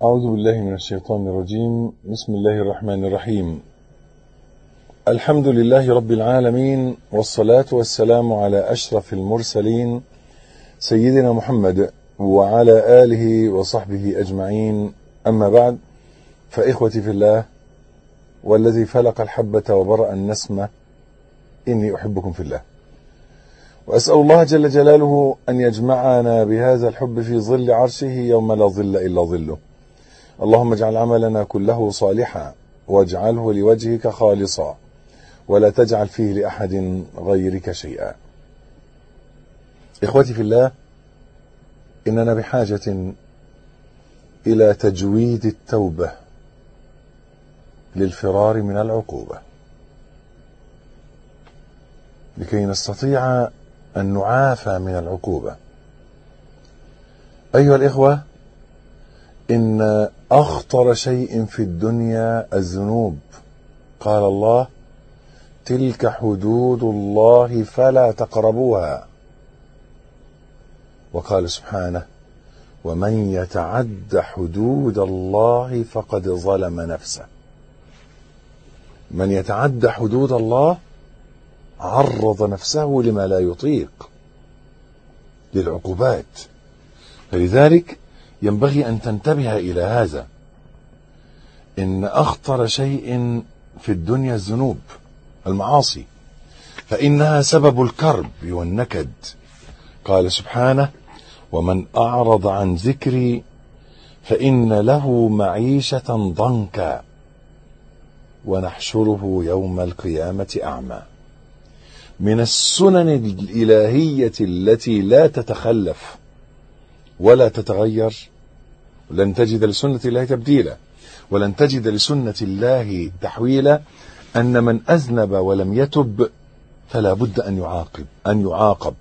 أعوذ بالله من الشيطان الرجيم بسم الله الرحمن الرحيم الحمد لله رب العالمين والصلاة والسلام على أشرف المرسلين سيدنا محمد وعلى آله وصحبه أجمعين أما بعد فإخوتي في الله والذي فلق الحبة وبرأ النسمة إني أحبكم في الله وأسأل الله جل جلاله أن يجمعنا بهذا الحب في ظل عرشه يوم لا ظل إلا ظله اللهم اجعل عملنا كله صالحا واجعله لوجهك خالصا ولا تجعل فيه لأحد غيرك شيئا إخوتي في الله إننا بحاجة إلى تجويد التوبة للفرار من العقوبة لكي نستطيع أن نعافى من العقوبة أيها الإخوة إن أخطر شيء في الدنيا الذنوب قال الله تلك حدود الله فلا تقربوها وقال سبحانه ومن يتعد حدود الله فقد ظلم نفسه من يتعد حدود الله عرض نفسه لما لا يطيق للعقوبات فلذلك ينبغي ان تنتبه الى هذا ان اخطر شيء في الدنيا الذنوب المعاصي فانها سبب الكرب والنكد قال سبحانه ومن اعرض عن ذكري فان له معيشه ضنكا ونحشره يوم القيامه اعمى من السنن الالهيه التي لا تتخلف ولا تتغير لن تجد لسنه الله تبديلا ولن تجد لسنه الله تحويلا ان من اذنب ولم يتب فلا بد ان يعاقب ان يعاقب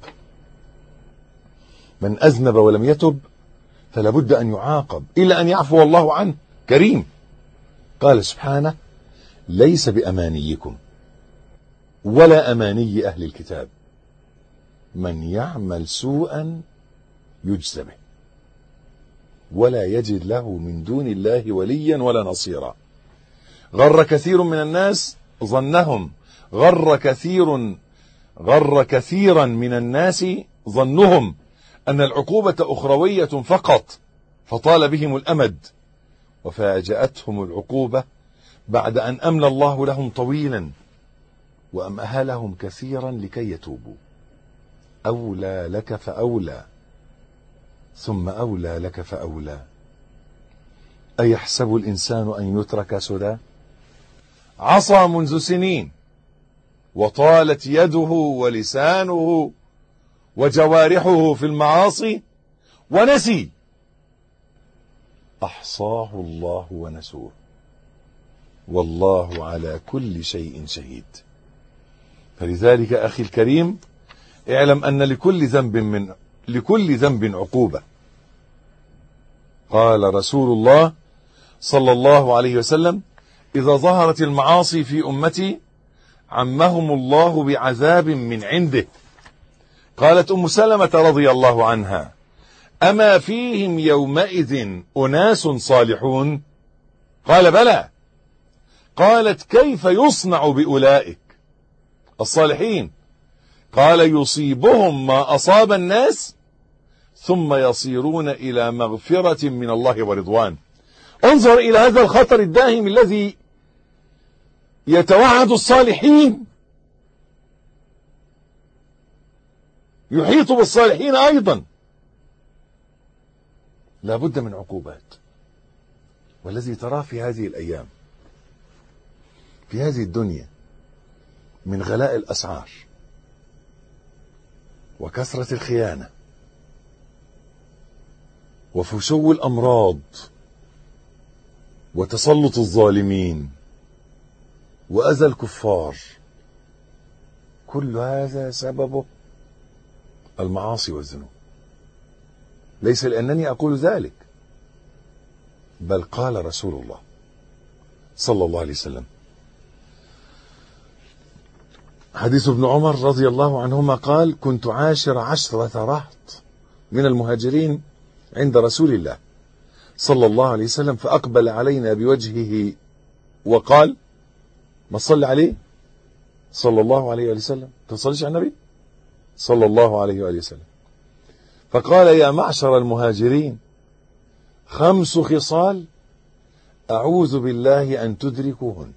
من اذنب ولم يتب فلا بد ان يعاقب الا ان يعفو الله عنه كريم قال سبحانه ليس بامانيكم ولا اماني اهل الكتاب من يعمل سوءا يجزى به ولا يجد له من دون الله وليا ولا نصيرا غر كثير من الناس ظنهم غر كثير غر كثيرا من الناس ظنهم ان العقوبه اخرويه فقط فطال بهم الامد وفاجاتهم العقوبه بعد ان املى الله لهم طويلا وامهلهم كثيرا لكي يتوبوا اولى لك فاولى ثم أولى لك فأولى أيحسب الإنسان أن يترك سدى عصى منذ سنين وطالت يده ولسانه وجوارحه في المعاصي ونسي أحصاه الله ونسوه والله على كل شيء شهيد فلذلك أخي الكريم اعلم أن لكل ذنب من لكل ذنب عقوبة قال رسول الله صلى الله عليه وسلم إذا ظهرت المعاصي في أمتي عمهم الله بعذاب من عنده قالت أم سلمة رضي الله عنها أما فيهم يومئذ أناس صالحون قال بلى قالت كيف يصنع بأولئك الصالحين قال يصيبهم ما أصاب الناس ثم يصيرون إلى مغفرة من الله ورضوان انظر إلى هذا الخطر الداهم الذي يتوعد الصالحين يحيط بالصالحين أيضا لا بد من عقوبات والذي تراه في هذه الأيام في هذه الدنيا من غلاء الأسعار وكثرة الخيانة وفشو الأمراض وتسلط الظالمين وأذى الكفار كل هذا سببه المعاصي والذنوب ليس لأنني أقول ذلك بل قال رسول الله صلى الله عليه وسلم حديث ابن عمر رضي الله عنهما قال كنت عاشر عشرة رهط من المهاجرين عند رسول الله صلى الله عليه وسلم فأقبل علينا بوجهه وقال ما صلي عليه صلى الله عليه وآله وسلم تصليش على النبي صلى الله عليه وآله وسلم فقال يا معشر المهاجرين خمس خصال أعوذ بالله أن تدركوهن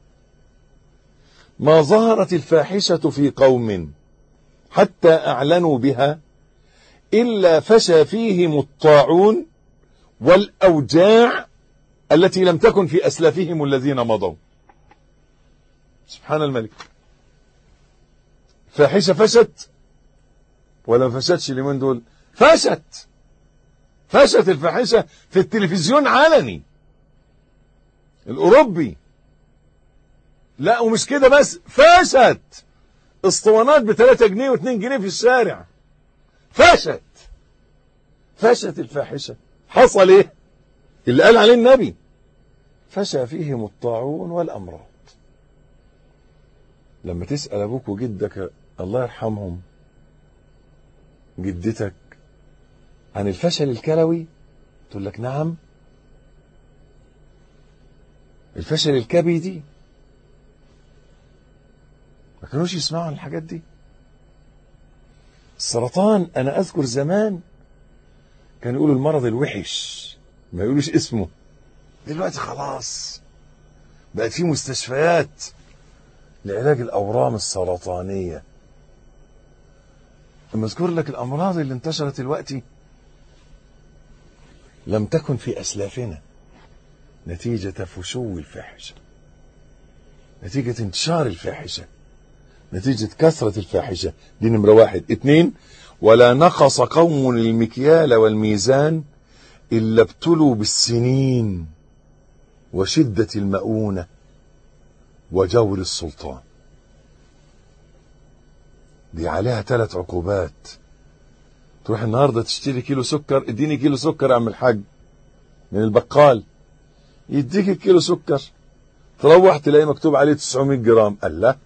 ما ظهرت الفاحشة في قوم حتى أعلنوا بها إلا فشى فيهم الطاعون والأوجاع التي لم تكن في أسلافهم الذين مضوا سبحان الملك فاحشة فشت ولا فشتش اليومين دول فشت فشت الفاحشة في التلفزيون علني الأوروبي لا ومش كده بس فشت اسطوانات ب 3 جنيه و2 جنيه في الشارع فشت فشت الفاحشة حصل ايه اللي قال عليه النبي فشى فيهم الطاعون والأمراض لما تسأل أبوك وجدك الله يرحمهم جدتك عن الفشل الكلوي تقول لك نعم الفشل الكبدي ما كانوش يسمعوا عن الحاجات دي السرطان انا اذكر زمان كانوا يقولوا المرض الوحش ما يقولوش اسمه دلوقتي خلاص بقت في مستشفيات لعلاج الاورام السرطانيه لما اذكر لك الامراض اللي انتشرت دلوقتي لم تكن في اسلافنا نتيجه فشو الفاحشه نتيجه انتشار الفاحشه نتيجة كثرة الفاحشة دي نمرة واحد اتنين ولا نقص قوم المكيال والميزان إلا ابتلوا بالسنين وشدة المؤونة وجور السلطان دي عليها ثلاث عقوبات تروح النهارده تشتري كيلو سكر اديني كيلو سكر يا عم الحاج من البقال يديك الكيلو سكر تروح تلاقي مكتوب عليه 900 جرام قال لا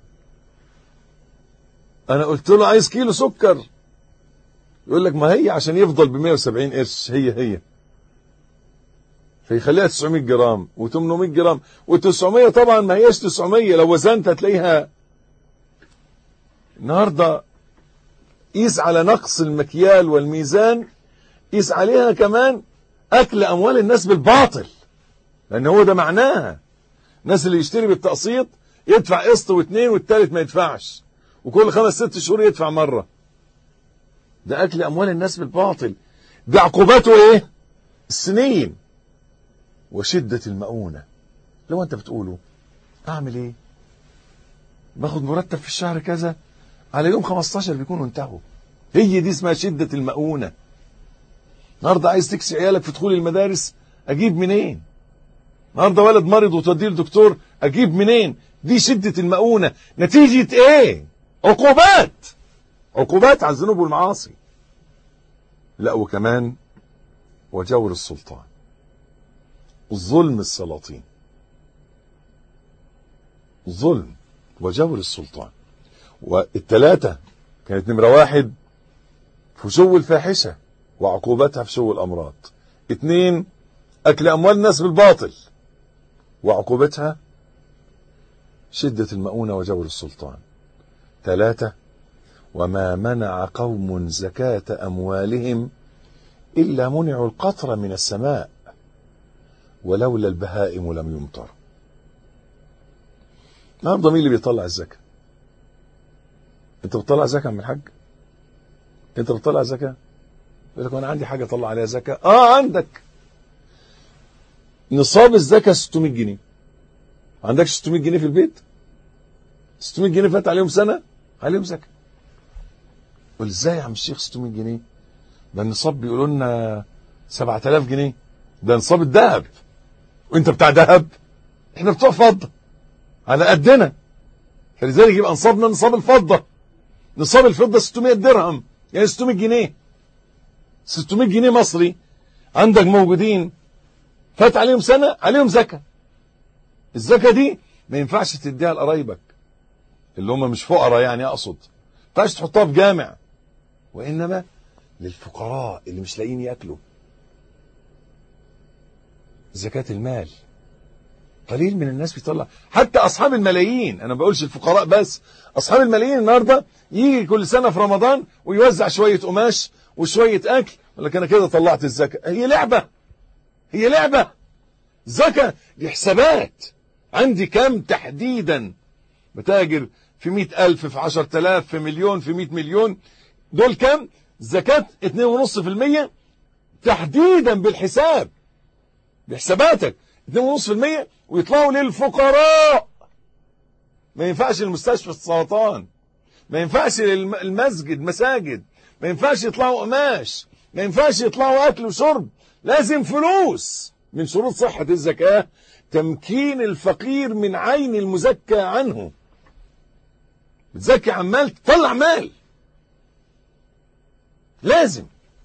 انا قلت له عايز كيلو سكر يقول لك ما هي عشان يفضل ب 170 قرش هي هي فيخليها 900 جرام و800 جرام و900 طبعا ما هيش 900 لو وزنت هتلاقيها النهارده قيس على نقص المكيال والميزان قيس عليها كمان اكل اموال الناس بالباطل لان هو ده معناها الناس اللي يشتري بالتقسيط يدفع قسط واثنين والتالت ما يدفعش وكل خمس ست شهور يدفع مرة ده أكل أموال الناس بالباطل ده عقوباته إيه السنين وشدة المؤونة لو أنت بتقوله أعمل إيه باخد مرتب في الشهر كذا على يوم 15 بيكونوا انتهوا هي دي اسمها شدة المؤونة النهارده عايز تكسي عيالك في دخول المدارس أجيب منين النهارده ولد مرض وتوديه لدكتور أجيب منين دي شدة المؤونة نتيجة إيه عقوبات عقوبات على الذنوب والمعاصي لا وكمان وجور السلطان ظلم السلاطين ظلم وجور السلطان والثلاثة كانت نمرة واحد فشو الفاحشة وعقوبتها فشو الأمراض اثنين أكل أموال الناس بالباطل وعقوبتها شدة المؤونة وجور السلطان ثلاثة وما منع قوم زكاة أموالهم إلا منعوا القطر من السماء ولولا البهائم لم يمطر النهارده مين اللي بيطلع الزكاة؟ أنت بتطلع زكاة من الحاج؟ أنت بتطلع زكاة؟ يقول لك أنا عندي حاجة أطلع عليها زكاة؟ آه عندك نصاب الزكاة 600 جنيه ما عندكش 600 جنيه في البيت؟ 600 جنيه فات عليهم سنة عليهم زكاة قول ازاي يا عم الشيخ 600 جنيه ده النصاب بيقولوا لنا 7000 جنيه ده نصاب الذهب وانت بتاع ذهب احنا بتوع فضة على قدنا فلذلك يبقى نصابنا نصاب الفضة نصاب الفضة 600 درهم يعني 600 جنيه 600 جنيه مصري عندك موجودين فات عليهم سنة عليهم زكاة الزكاة دي ما ينفعش تديها لقرايبك اللي هم مش فقراء يعني اقصد ما ينفعش تحطها في جامع وانما للفقراء اللي مش لاقيين ياكلوا زكاة المال قليل من الناس بيطلع حتى أصحاب الملايين أنا ما بقولش الفقراء بس أصحاب الملايين النهاردة يجي كل سنة في رمضان ويوزع شوية قماش وشوية أكل لك أنا كده طلعت الزكاة هي لعبة هي لعبة زكاة دي حسابات عندي كم تحديدا بتاجر في مئة ألف في عشر تلاف في مليون في مئة مليون دول كم زكاة اتنين ونص في المية تحديدا بالحساب بحساباتك اتنين ونص في المية ويطلعوا للفقراء ما ينفعش لمستشفى السرطان ما ينفعش للمسجد مساجد ما ينفعش يطلعوا قماش ما ينفعش يطلعوا أكل وشرب لازم فلوس من شروط صحة الزكاة تمكين الفقير من عين المزكى عنه بتزكي عن مال تطلع مال لازم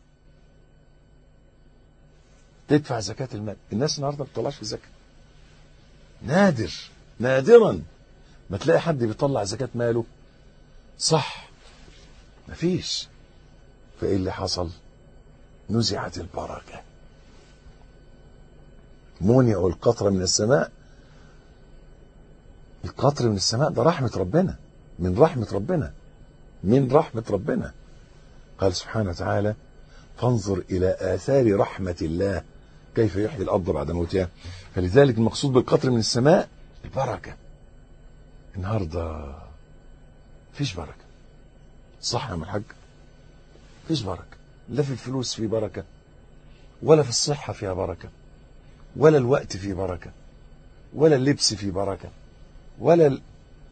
تدفع زكاة المال الناس النهاردة ما بتطلعش زكاة نادر نادرا ما تلاقي حد بيطلع زكاة ماله صح مفيش فايه اللي حصل نزعت البركة منعوا القطر من السماء القطر من السماء ده رحمة ربنا من رحمة ربنا من رحمة ربنا قال سبحانه وتعالى فانظر إلى آثار رحمة الله كيف يحيي الأرض بعد موتها فلذلك المقصود بالقطر من السماء البركة النهاردة فيش بركة صح يا عم الحاج فيش بركة لا في الفلوس في بركة ولا في الصحة فيها بركة ولا الوقت فيه بركة ولا اللبس فيه بركة ولا ال...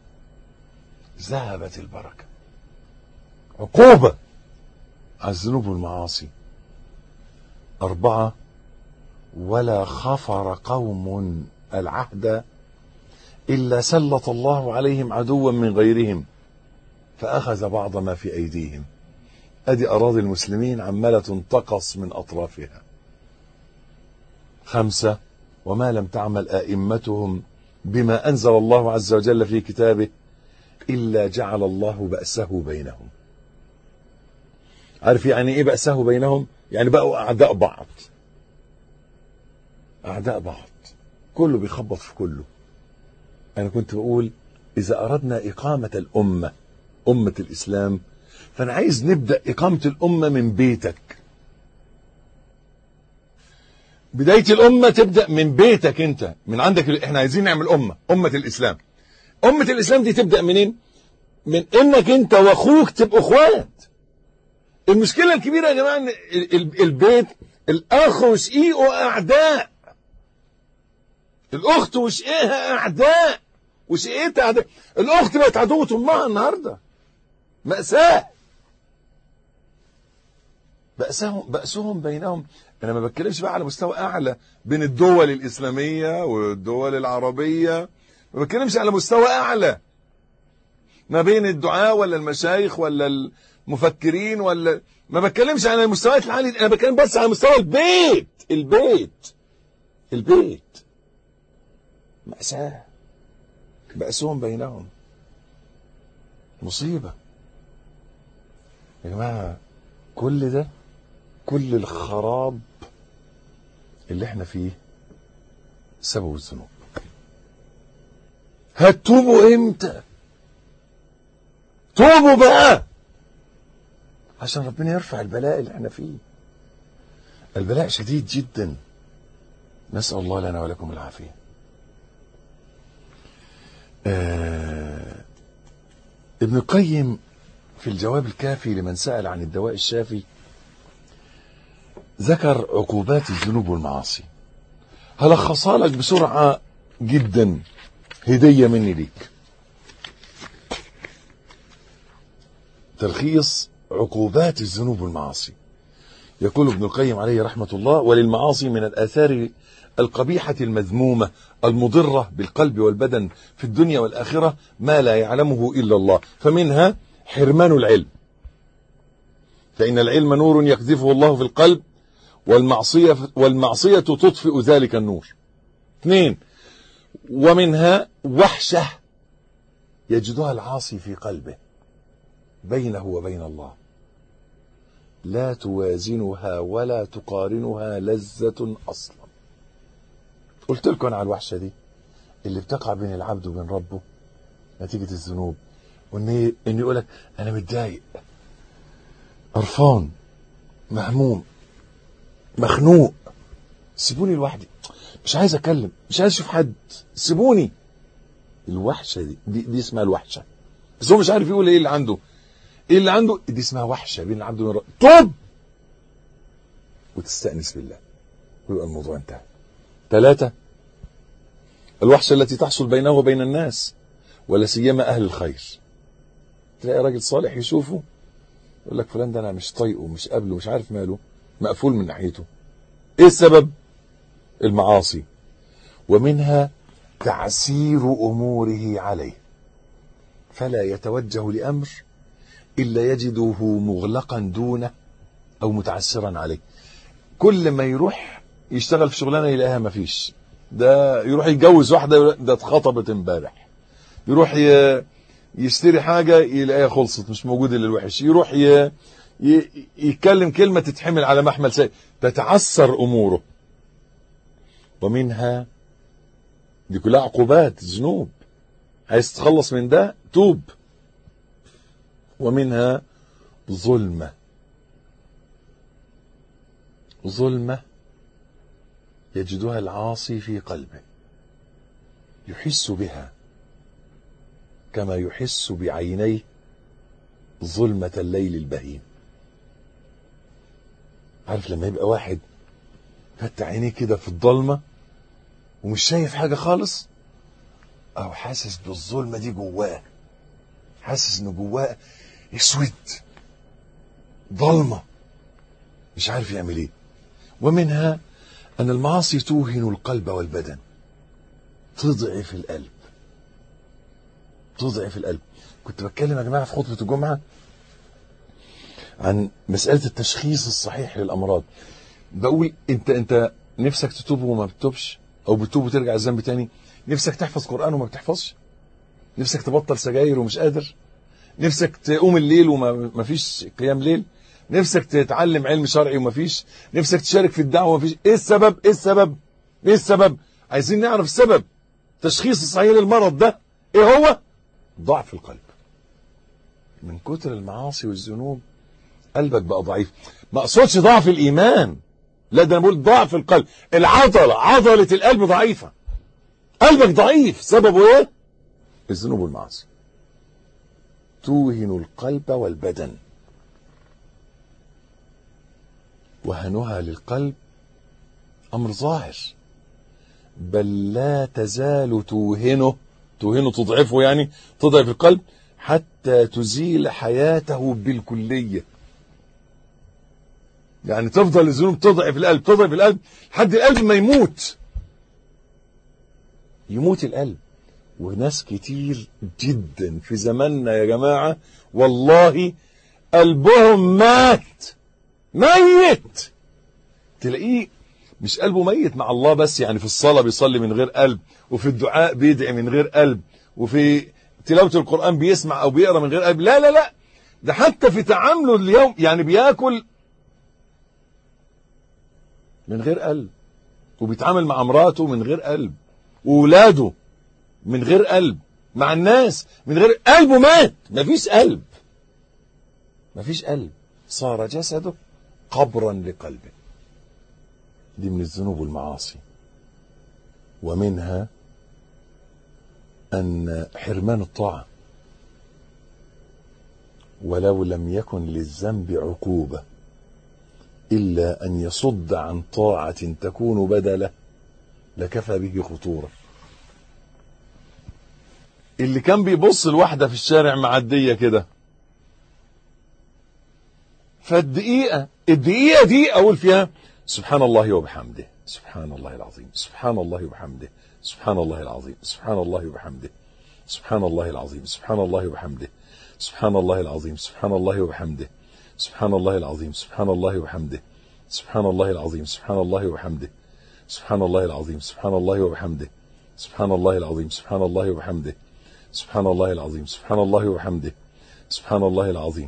ذهبت البركة عقوبة على الذنوب والمعاصي أربعة ولا خفر قوم العهد إلا سلط الله عليهم عدوا من غيرهم فأخذ بعض ما في أيديهم أدي أراضي المسلمين عمالة تنتقص من أطرافها خمسة وما لم تعمل آئمتهم بما أنزل الله عز وجل في كتابه إلا جعل الله بأسه بينهم عارف يعني إيه بأسه بينهم يعني بقوا أعداء بعض أعداء بعض كله بيخبط في كله أنا كنت بقول إذا أردنا إقامة الأمة أمة الإسلام فأنا عايز نبدأ إقامة الأمة من بيتك بداية الأمة تبدأ من بيتك أنت من عندك إحنا عايزين نعمل أمة أمة الإسلام أمة الإسلام دي تبدأ منين من إنك أنت وأخوك تبقوا إخوات المشكلة الكبيرة يا جماعة إن البيت الأخ وشقيقه أعداء الأخت وشقيقها أعداء وشقيقتها أعداء الأخت بقت عدوة أمها النهاردة مأساة بأسهم بأسهم بينهم أنا ما بتكلمش بقى على مستوى أعلى بين الدول الإسلامية والدول العربية ما بتكلمش على مستوى أعلى ما بين الدعاة ولا المشايخ ولا المفكرين ولا ما بتكلمش على المستويات العالية أنا بتكلم بس على مستوى البيت البيت البيت مأساة بأسهم بينهم مصيبة يا جماعة كل ده كل الخراب اللي احنا فيه سبب الذنوب هتوبوا امتى توبوا بقى عشان ربنا يرفع البلاء اللي احنا فيه البلاء شديد جدا نسأل الله لنا ولكم العافية آه ابن القيم في الجواب الكافي لمن سأل عن الدواء الشافي ذكر عقوبات الذنوب والمعاصي هلخصها لك بسرعة جدا هدية مني ليك تلخيص عقوبات الذنوب والمعاصي يقول ابن القيم عليه رحمة الله وللمعاصي من الآثار القبيحة المذمومة المضرة بالقلب والبدن في الدنيا والآخرة ما لا يعلمه إلا الله فمنها حرمان العلم فإن العلم نور يقذفه الله في القلب والمعصية, والمعصية تطفئ ذلك النور اثنين ومنها وحشة يجدها العاصي في قلبه بينه وبين الله لا توازنها ولا تقارنها لذة أصلا قلت لكم أنا على الوحشة دي اللي بتقع بين العبد وبين ربه نتيجة الذنوب وإن إن يقولك أنا متضايق قرفان مهموم مخنوق سيبوني لوحدي مش عايز أكلم مش عايز أشوف حد سيبوني الوحشة دي دي, دي اسمها الوحشة بس هو مش عارف يقول ايه اللي عنده ايه اللي عنده دي اسمها وحشة بين العبد وبين ربه توب وتستأنس بالله ويبقى الموضوع انتهى ثلاثة الوحشة التي تحصل بينه وبين الناس ولا سيما أهل الخير تلاقي راجل صالح يشوفه يقول لك فلان ده أنا مش طايقه مش قابله مش عارف ماله مقفول من ناحيته إيه السبب؟ المعاصي ومنها تعسير أموره عليه فلا يتوجه لأمر إلا يجده مغلقا دونه أو متعسرا عليه كل ما يروح يشتغل في شغلانة يلاقيها مفيش ده يروح يتجوز واحدة ده اتخطبت امبارح يروح ي... يشتري حاجة يلاقيها خلصت مش موجودة للوحش يروح ي... ي... يتكلم كلمة تتحمل على محمل سيء تتعسر أموره ومنها دي كلها عقوبات ذنوب عايز تتخلص من ده توب ومنها ظلمة ظلمة يجدها العاصي في قلبه يحس بها كما يحس بعينيه ظلمة الليل البهيم عارف لما يبقى واحد فتح عينيه كده في الضلمة ومش شايف حاجة خالص أو حاسس بالظلمة دي جواه حاسس إنه جواه اسود ضلمة مش عارف يعمل ايه ومنها أن المعاصي توهن القلب والبدن تضعف القلب تضعف القلب كنت بتكلم يا جماعة في خطبة الجمعة عن مسألة التشخيص الصحيح للأمراض بقول انت انت نفسك تتوب وما بتتوبش او بتتوب وترجع الذنب تاني نفسك تحفظ قرآن وما بتحفظش نفسك تبطل سجاير ومش قادر نفسك تقوم الليل وما فيش قيام ليل نفسك تتعلم علم شرعي وما فيش نفسك تشارك في الدعوة وما فيش ايه السبب ايه السبب ايه السبب عايزين نعرف السبب تشخيص الصحيح للمرض ده ايه هو ضعف القلب من كتر المعاصي والذنوب قلبك بقى ضعيف ما اقصدش ضعف الايمان لا ده انا بقول ضعف القلب العضله عضله القلب ضعيفه قلبك ضعيف سببه ايه الذنوب والمعاصي توهن القلب والبدن وهنها للقلب امر ظاهر بل لا تزال توهنه توهنه تضعفه يعني تضعف القلب حتى تزيل حياته بالكليه يعني تفضل الذنوب تضعف القلب تضعف القلب لحد القلب ما يموت يموت القلب وناس كتير جدا في زماننا يا جماعة والله قلبهم مات ميت تلاقيه مش قلبه ميت مع الله بس يعني في الصلاة بيصلي من غير قلب وفي الدعاء بيدعي من غير قلب وفي تلاوة القرآن بيسمع أو بيقرأ من غير قلب لا لا لا ده حتى في تعامله اليوم يعني بياكل من غير قلب وبيتعامل مع مراته من غير قلب وولاده من غير قلب مع الناس من غير قلبه مات مفيش قلب مفيش قلب صار جسده قبرا لقلبه دي من الذنوب والمعاصي ومنها أن حرمان الطاعة ولو لم يكن للذنب عقوبة إلا أن يصد عن طاعة تكون بدله لكفى به خطورة اللي كان بيبص لواحدة في الشارع معدية كده فالدقيقة الدقيقة دي أقول فيها سبحان الله وبحمده سبحان الله العظيم سبحان الله وبحمده سبحان الله العظيم سبحان الله وبحمده سبحان الله العظيم سبحان الله وبحمده سبحان الله العظيم سبحان الله وبحمده سبحان الله العظيم سبحان الله وبحمده سبحان الله العظيم سبحان الله وبحمده سبحان الله العظيم سبحان الله وبحمده سبحان الله العظيم سبحان الله وبحمده سبحان الله العظيم سبحان الله وبحمده سبحان الله العظيم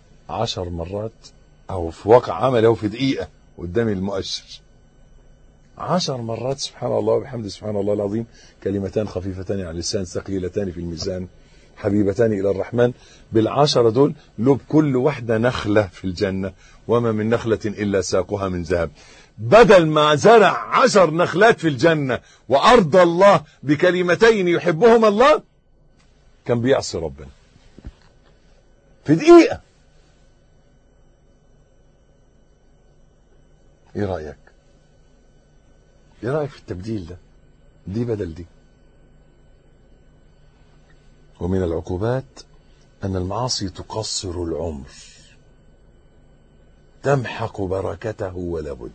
عشر مرات او في واقع عمل او في دقيقة قدام المؤشر عشر مرات سبحان الله وبحمد سبحان الله العظيم كلمتان خفيفتان على اللسان ثقيلتان في الميزان حبيبتان إلى الرحمن بالعشرة دول لب كل واحدة نخلة في الجنة وما من نخلة إلا ساقها من ذهب بدل ما زرع عشر نخلات في الجنة وأرضى الله بكلمتين يحبهما الله كان بيعصي ربنا في دقيقة ايه رأيك ايه رأيك في التبديل ده دي بدل دي ومن العقوبات أن المعاصي تقصر العمر تمحق بركته ولا بد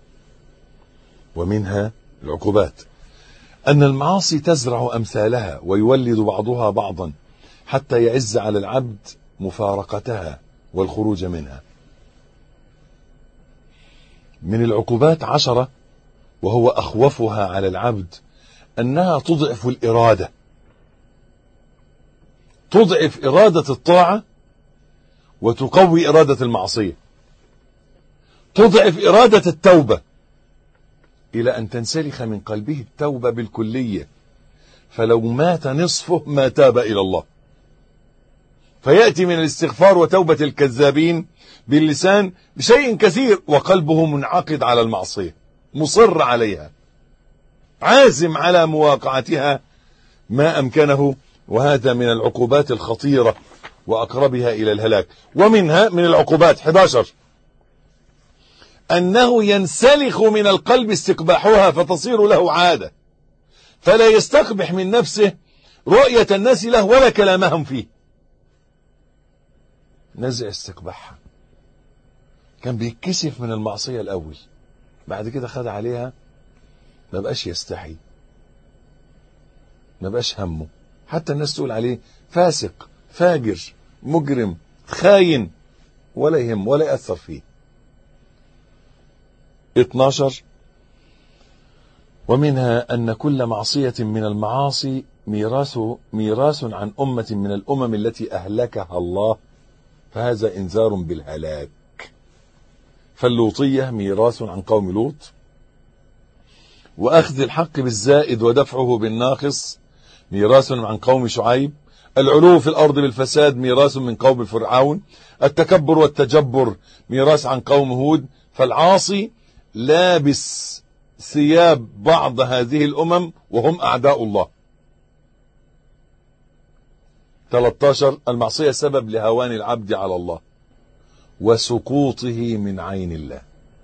ومنها العقوبات أن المعاصي تزرع أمثالها ويولد بعضها بعضا حتى يعز على العبد مفارقتها والخروج منها من العقوبات عشرة وهو أخوفها على العبد أنها تضعف الإرادة تضعف إرادة الطاعة وتقوي إرادة المعصية تضعف إرادة التوبة إلى أن تنسلخ من قلبه التوبة بالكلية فلو مات نصفه ما تاب إلى الله فيأتي من الاستغفار وتوبة الكذابين باللسان بشيء كثير وقلبه منعقد على المعصية مصر عليها عازم على مواقعتها ما أمكنه وهذا من العقوبات الخطيرة وأقربها إلى الهلاك ومنها من العقوبات 11 أنه ينسلخ من القلب استقباحها فتصير له عادة فلا يستقبح من نفسه رؤية الناس له ولا كلامهم فيه نزع استقباحها كان بيتكسف من المعصية الأول بعد كده خد عليها ما بقاش يستحي ما بقاش همه حتى الناس تقول عليه فاسق فاجر مجرم خاين ولا يهم ولا يأثر فيه 12 ومنها أن كل معصية من المعاصي ميراث ميراث عن أمة من الأمم التي أهلكها الله فهذا إنذار بالهلاك فاللوطية ميراث عن قوم لوط وأخذ الحق بالزائد ودفعه بالناقص ميراث عن قوم شعيب العلو في الأرض بالفساد ميراث من قوم فرعون التكبر والتجبر ميراث عن قوم هود فالعاصي لابس ثياب بعض هذه الأمم وهم أعداء الله 13 المعصية سبب لهوان العبد على الله وسقوطه من عين الله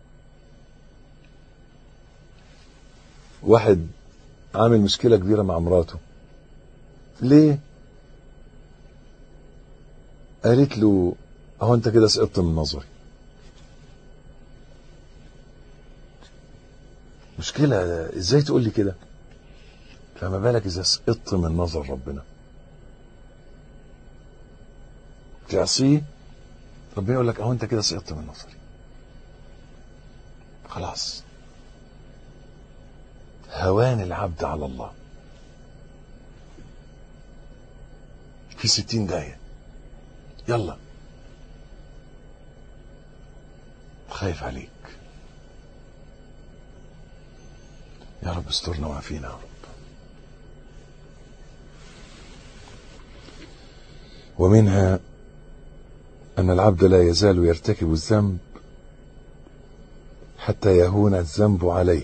واحد عامل مشكلة كبيرة مع مراته ليه قالت له اهو انت كده سقطت من نظري مشكلة ازاي تقول لي كده فما بالك اذا سقطت من نظر ربنا تعصيه ربنا يقول لك اهو انت كده سقطت من نظري خلاص هوان العبد على الله في ستين دقيقة يلا خايف عليك يا رب استرنا وعافينا يا رب ومنها أن العبد لا يزال يرتكب الذنب حتى يهون الذنب عليه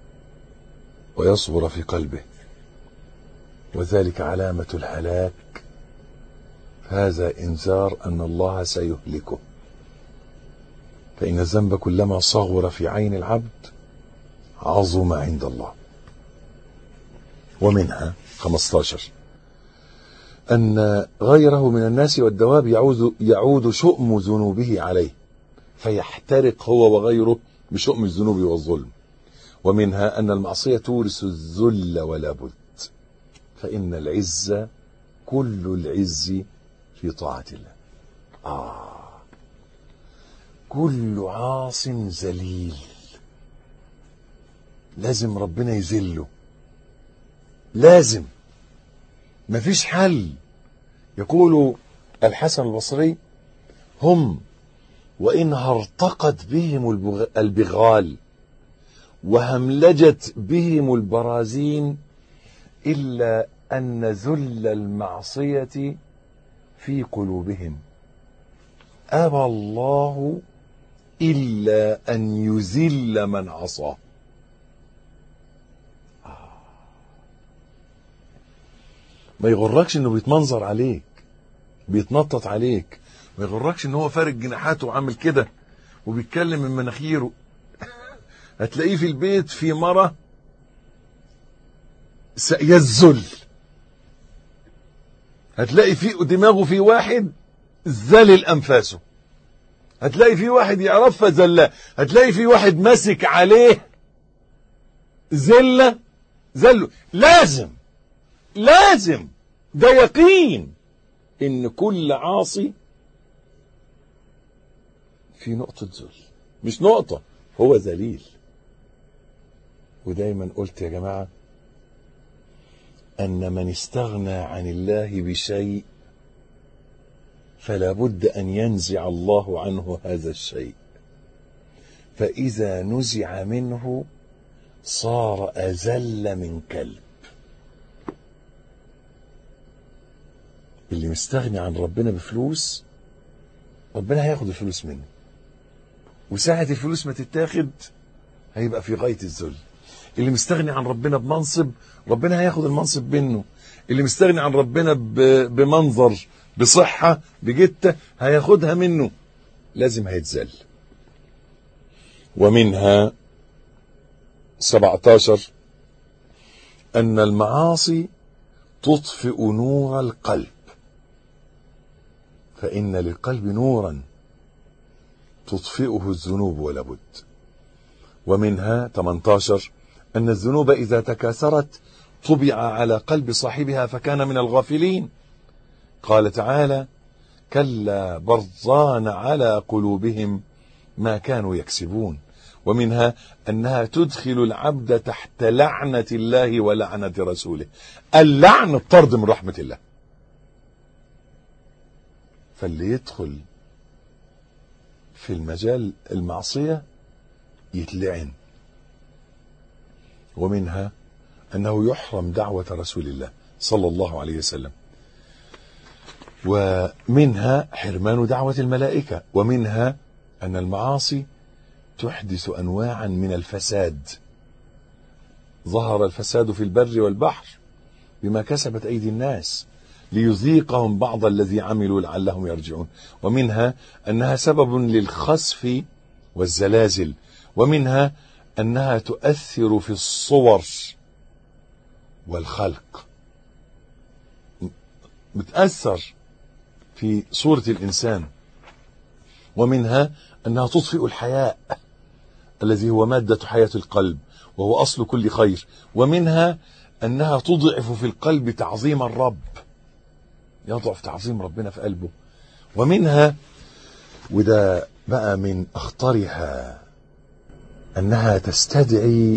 ويصبر في قلبه وذلك علامة الهلاك هذا إنذار أن الله سيهلكه فإن الذنب كلما صغر في عين العبد عظم عند الله ومنها 15 أن غيره من الناس والدواب يعود, يعود شؤم ذنوبه عليه فيحترق هو وغيره بشؤم الذنوب والظلم ومنها أن المعصية تورث الذل ولا بد فإن العز كل العز في طاعة الله آه كل عاص ذليل لازم ربنا يذله لازم مفيش حل يقول الحسن البصري هم وإن هرطقت بهم البغال وهملجت بهم البرازين إلا أن ذل المعصية في قلوبهم أبى الله إلا أن يذل من عصاه ما يغركش انه بيتمنظر عليك بيتنطط عليك ما يغركش ان هو فارق جناحاته وعامل كده وبيتكلم من مناخيره هتلاقيه في البيت في مرة يزل هتلاقي في دماغه في واحد زلل انفاسه هتلاقي في واحد يعرفها زلة هتلاقي في واحد ماسك عليه زلة زله لازم لازم ده يقين ان كل عاصي في نقطة ذل مش نقطة هو ذليل ودايما قلت يا جماعة أن من استغنى عن الله بشيء فلا بد أن ينزع الله عنه هذا الشيء فإذا نزع منه صار أذل من كلب اللي مستغني عن ربنا بفلوس ربنا هياخد الفلوس منه وساعة الفلوس ما تتاخد هيبقى في غاية الذل اللي مستغني عن ربنا بمنصب ربنا هياخد المنصب منه اللي مستغني عن ربنا بمنظر بصحة بجتة هياخدها منه لازم هيتذل ومنها 17 أن المعاصي تطفئ نور القلب فإن للقلب نورا تطفئه الذنوب ولا بد ومنها 18 أن الذنوب إذا تكاثرت طبع على قلب صاحبها فكان من الغافلين قال تعالى كلا برضان على قلوبهم ما كانوا يكسبون ومنها أنها تدخل العبد تحت لعنة الله ولعنة رسوله اللعن الطرد من رحمة الله فاللي يدخل في المجال المعصية يتلعن ومنها أنه يحرم دعوة رسول الله صلى الله عليه وسلم ومنها حرمان دعوة الملائكة ومنها أن المعاصي تحدث أنواعا من الفساد ظهر الفساد في البر والبحر بما كسبت أيدي الناس ليذيقهم بعض الذي عملوا لعلهم يرجعون ومنها أنها سبب للخسف والزلازل ومنها أنها تؤثر في الصور والخلق بتأثر في صورة الإنسان ومنها أنها تطفئ الحياء الذي هو مادة حياة القلب وهو أصل كل خير ومنها أنها تضعف في القلب تعظيم الرب يضعف تعظيم ربنا في قلبه ومنها وده بقى من أخطرها أنها تستدعي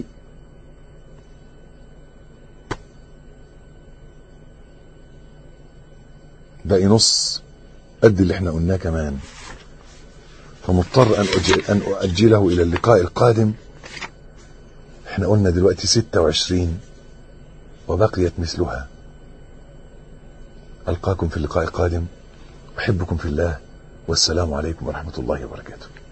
باقي نص قد اللي احنا قلناه كمان فمضطر أن, أجل أن أؤجله إلى اللقاء القادم احنا قلنا دلوقتي 26 وبقيت مثلها ألقاكم في اللقاء القادم أحبكم في الله والسلام عليكم ورحمة الله وبركاته